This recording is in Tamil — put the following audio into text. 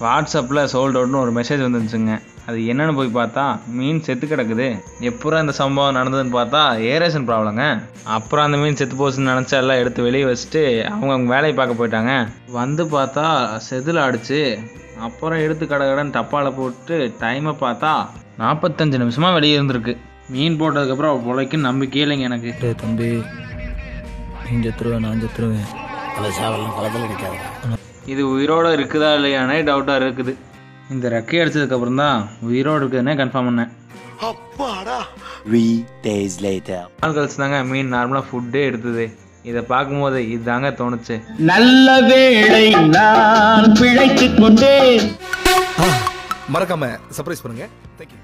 வாட்ஸ்அப்பில் சோல்ட் அவுட்னு ஒரு மெசேஜ் வந்துருந்துச்சுங்க அது என்னன்னு போய் பார்த்தா மீன் செத்து கிடக்குது எப்பறம் இந்த சம்பவம் நடந்ததுன்னு பார்த்தா ஏரேஷன் ப்ராப்ளங்க அப்புறம் அந்த மீன் செத்து போச்சுன்னு நினச்சா எல்லாம் எடுத்து வெளியே வச்சுட்டு அவங்க அவங்க வேலையை பார்க்க போயிட்டாங்க வந்து பார்த்தா செதில் அடிச்சு அப்புறம் எடுத்து கடை கடன் டப்பாவில் போட்டு டைமை பார்த்தா நாற்பத்தஞ்சு நிமிஷமாக வெளியே இருந்திருக்கு மீன் போட்டதுக்கப்புறம் பொழைக்கும் நம்பிக்கையே இல்லைங்க எனக்கு டேய் தம்பி நீ செத்துருவேன் நான் செத்துருவேன் அந்த சாவெல்லாம் களத்தில் கிடைக்காது இது உயிரோடு இருக்குதா இல்லையானே டவுட்டாக இருக்குது இந்த ரெக்கை அடிச்சதுக்கப்புறம் தான் உயிரோடு இருக்குதுன்னே கன்ஃபார்ம் பண்ணேன் Three days later. நாள் கழிச்சு தாங்க மீன் நார்மலாக ஃபுட்டே எடுத்தது இதை பார்க்கும்போது இதுதாங்க தோணுச்சு நல்ல வேளை நான் பிழைத்துக் கொண்டேன் மறக்காம சர்ப்ரைஸ் பண்ணுங்க தேங்க்யூ